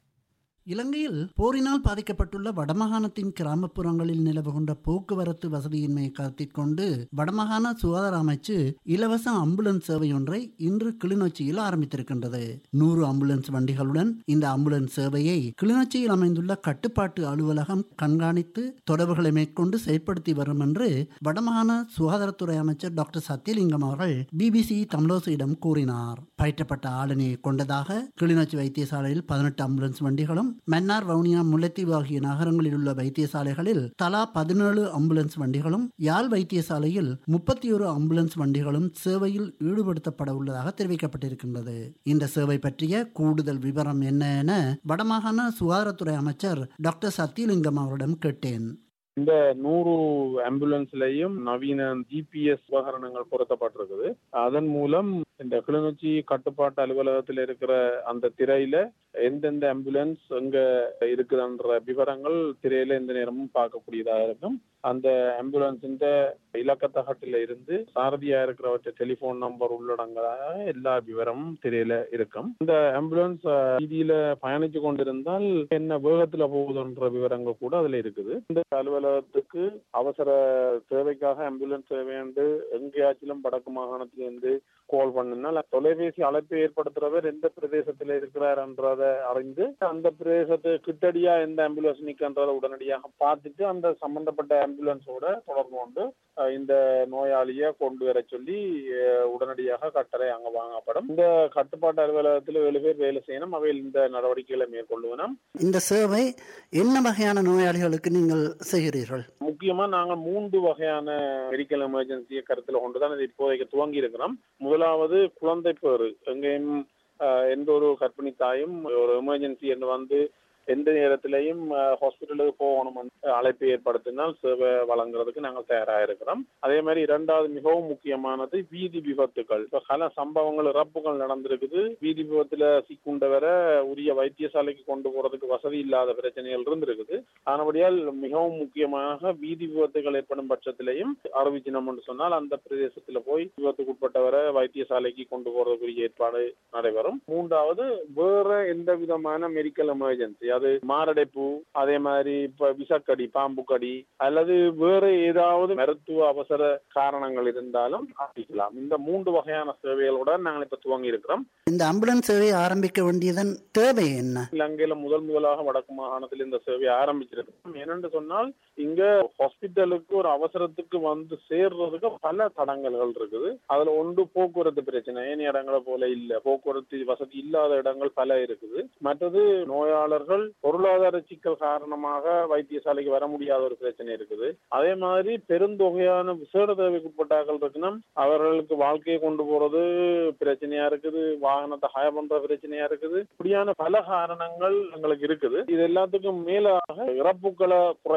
இலங்கையில் போரினால் பாதிக்கப்பட்டுள்ள வடமாகாணத்தின் கிராமப்புறங்களில் நிலவுகின்ற போக்குவரத்து வசதியின்மையை கருத்தில் கொண்டு வடமாகாண சுகாதார அமைச்சு இலவச ஆம்புலன்ஸ் சேவை ஒன்றை இன்று கிளிநொச்சியில் ஆரம்பித்திருக்கின்றது நூறு ஆம்புலன்ஸ் வண்டிகளுடன் இந்த ஆம்புலன்ஸ் சேவையை கிளிநொச்சியில் அமைந்துள்ள கட்டுப்பாட்டு அலுவலகம் கண்காணித்து தொடர்புகளை மேற்கொண்டு செயற்படுத்தி வரும் என்று வடமாகாண சுகாதாரத்துறை அமைச்சர் டாக்டர் சத்யலிங்கம் அவர்கள் பிபிசி தமிழோசியிடம் கூறினார் பயிற்றப்பட்ட ஆளுநரை கொண்டதாக கிளிநொச்சி வைத்தியசாலையில் பதினெட்டு ஆம்புலன்ஸ் வண்டிகளும் மன்னார் வவுனியா முல்லைத்தீவு ஆகிய நகரங்களில் உள்ள வைத்தியசாலைகளில் தலா பதினேழு ஆம்புலன்ஸ் வண்டிகளும் யாழ் வைத்தியசாலையில் முப்பத்தி ஒரு ஆம்புலன்ஸ் வண்டிகளும் சேவையில் ஈடுபடுத்தப்பட உள்ளதாக தெரிவிக்கப்பட்டிருக்கின்றது இந்த சேவை பற்றிய கூடுதல் விவரம் என்ன என வடமாகாண சுகாதாரத்துறை அமைச்சர் டாக்டர் சத்தியலிங்கம் அவரிடம் கேட்டேன் இந்த நூறு ஆம்புலன்ஸ்லயும் நவீன ஜிபிஎஸ் உபகரணங்கள் பொருத்தப்பட்டிருக்குது அதன் மூலம் இந்த கிளிநொச்சி கட்டுப்பாட்டு அலுவலகத்தில் இருக்கிற அந்த திரையில எந்தெந்த ஆம்புலன்ஸ் எங்க இருக்குதுன்ற விவரங்கள் திரையில எந்த நேரமும் பார்க்கக்கூடியதாக இருக்கும் அந்த ஆம்புலன்ஸின் இலக்கத்தகட்டில இருந்து சாரதியா இருக்கிறவற்ற டெலிபோன் நம்பர் உள்ளடங்களாக எல்லா விவரமும் திரையில இருக்கும் இந்த ஆம்புலன்ஸ் வீதியில பயணிச்சு கொண்டிருந்தால் என்ன வேகத்துல போகுதுன்ற விவரங்கள் கூட அதுல இருக்குது இந்த அலுவலகத்துக்கு அவசர தேவைக்காக ஆம்புலன்ஸ் தேவையாண்டு எங்கேயாச்சிலும் வடக்கு மாகாணத்திலிருந்து கால் பண்ணினால் தொலைபேசி அழைப்பை ஏற்படுத்துறவர் எந்த பிரதேசத்துல இருக்கிறார்ன்றத அறிந்து அந்த பிரதேசத்து கிட்டடியா எந்த ஆம்புலன்ஸ் நிற்கின்றத உடனடியாக பார்த்துட்டு அந்த சம்பந்தப்பட்ட ஆம்புலன்ஸோட தொடர்பு கொண்டு இந்த நோயாளியை கொண்டு வர சொல்லி உடனடியாக கட்டளை அங்க வாங்கப்படும் இந்த கட்டுப்பாட்டு அலுவலகத்தில் ஏழு பேர் வேலை செய்யணும் அவையில் இந்த நடவடிக்கைகளை மேற்கொள்ளுவனும் இந்த சேவை என்ன வகையான நோயாளிகளுக்கு நீங்கள் செய்கிறீர்கள் முக்கியமா நாங்க மூன்று வகையான மெடிக்கல் எமர்ஜென்சியை கருத்தில் கொண்டுதான் இதை இப்போதைக்கு துவங்கி இருக்கிறோம் முதலாவது குழந்தை பேரு எங்கேயும் எந்த ஒரு கர்ப்பிணி தாயும் ஒரு எமர்ஜென்சி என்று வந்து எந்த நேரத்திலையும் ஹாஸ்பிட்டலுக்கு போகணும் அழைப்பு ஏற்படுத்தினால் சேவை வழங்குறதுக்கு நாங்கள் தயாராக இருக்கிறோம் அதே மாதிரி இரண்டாவது மிகவும் முக்கியமானது வீதி விபத்துகள் இப்போ பல சம்பவங்கள் இறப்புகள் நடந்திருக்குது வீதி விபத்துல சிக்குண்டவரை உரிய வைத்தியசாலைக்கு கொண்டு போறதுக்கு வசதி இல்லாத பிரச்சனைகள் இருந்திருக்குது ஆனபடியால் மிகவும் முக்கியமாக வீதி விபத்துகள் ஏற்படும் பட்சத்திலையும் அறிவிச்சினம் என்று சொன்னால் அந்த பிரதேசத்துல போய் விபத்துக்குட்பட்டவரை வைத்தியசாலைக்கு கொண்டு போறதுக்குரிய ஏற்பாடு நடைபெறும் மூன்றாவது வேற எந்த விதமான மெடிக்கல் எமர்ஜென்சி அது மாரடைப்பு அதே மாதிரி இப்ப விஷக்கடி பாம்பு கடி அல்லது வேற ஏதாவது மருத்துவ அவசர காரணங்கள் இருந்தாலும் அறிவிக்கலாம் இந்த மூன்று வகையான சேவைகளுடன் நாங்கள் இப்ப துவங்கி இருக்கிறோம் இந்த ஆம்புலன்ஸ் சேவையை ஆரம்பிக்க வேண்டியதன் தேவை என்ன இலங்கையில முதல் முதலாக வடக்கு மாகாணத்தில் இந்த சேவையை ஆரம்பிச்சிருக்கோம் ஏனென்று சொன்னால் இங்க ஹாஸ்பிட்டலுக்கு ஒரு அவசரத்துக்கு வந்து சேர்றதுக்கு பல தடங்கல்கள் இருக்குது அதுல ஒன்று போக்குவரத்து பிரச்சனை ஏன் இடங்களை போல இல்ல போக்குவரத்து வசதி இல்லாத இடங்கள் பல இருக்குது மற்றது நோயாளர்கள் பொருளாதார சிக்கல் காரணமாக வைத்தியசாலைக்கு வர முடியாத ஒரு பிரச்சனை இருக்குது அதே மாதிரி பெருந்தொகையான விசேட தேவைக்குட்பட்டாக்கள் இருக்கணும் அவர்களுக்கு வாழ்க்கையை கொண்டு போறது பிரச்சனையா இருக்குது வாகனத்தை ஹய பண்ற பிரச்சனையா இருக்குது இப்படியான பல காரணங்கள் எங்களுக்கு இருக்குது இது எல்லாத்துக்கும் மேலாக இறப்புகளை குறைக்கிறத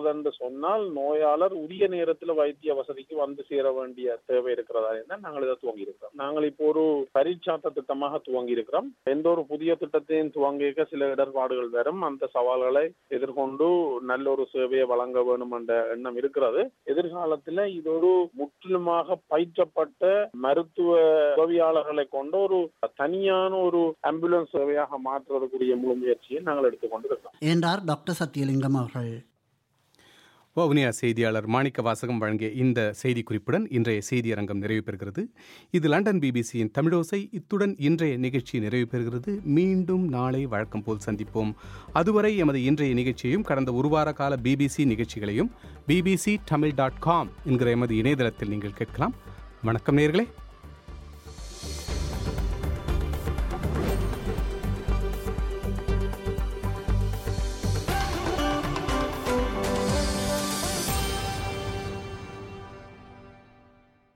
இருக்கிறது என்று சொன்னால் நோயாளர் உரிய நேரத்தில் வைத்திய வசதிக்கு வந்து சேர வேண்டிய தேவை இருக்கிறதா என்ன நாங்கள் இதை துவங்கி இருக்கிறோம் நாங்கள் இப்போ ஒரு பரீட்சாத்த திட்டமாக துவங்கி இருக்கிறோம் எந்த ஒரு புதிய திட்டத்தையும் துவங்கிக்க சில இடர்பாடுகள் வரும் அந்த சவால்களை எதிர்கொண்டு நல்ல ஒரு சேவையை வழங்க வேண்டும் என்ற எண்ணம் இருக்கிறது எதிர்காலத்தில் இது ஒரு முற்றிலுமாக பயிற்றப்பட்ட மருத்துவ உதவியாளர்களை கொண்ட ஒரு தனியான ஒரு ஆம்புலன்ஸ் சேவையாக மாற்றுவதற்குரிய முழு முயற்சியை நாங்கள் எடுத்துக்கொண்டு இருக்கிறோம் என்றார் டாக்டர் சத்தியலிங்கம் அவர்கள் வவுனியா செய்தியாளர் மாணிக்க வாசகம் வழங்கிய இந்த செய்தி குறிப்புடன் இன்றைய செய்தியரங்கம் நிறைவு பெறுகிறது இது லண்டன் பிபிசியின் தமிழோசை இத்துடன் இன்றைய நிகழ்ச்சி நிறைவு பெறுகிறது மீண்டும் நாளை வழக்கம் போல் சந்திப்போம் அதுவரை எமது இன்றைய நிகழ்ச்சியையும் கடந்த ஒரு வார கால பிபிசி நிகழ்ச்சிகளையும் பிபிசி தமிழ் டாட் காம் என்கிற எமது இணையதளத்தில் நீங்கள் கேட்கலாம் வணக்கம் நேர்களே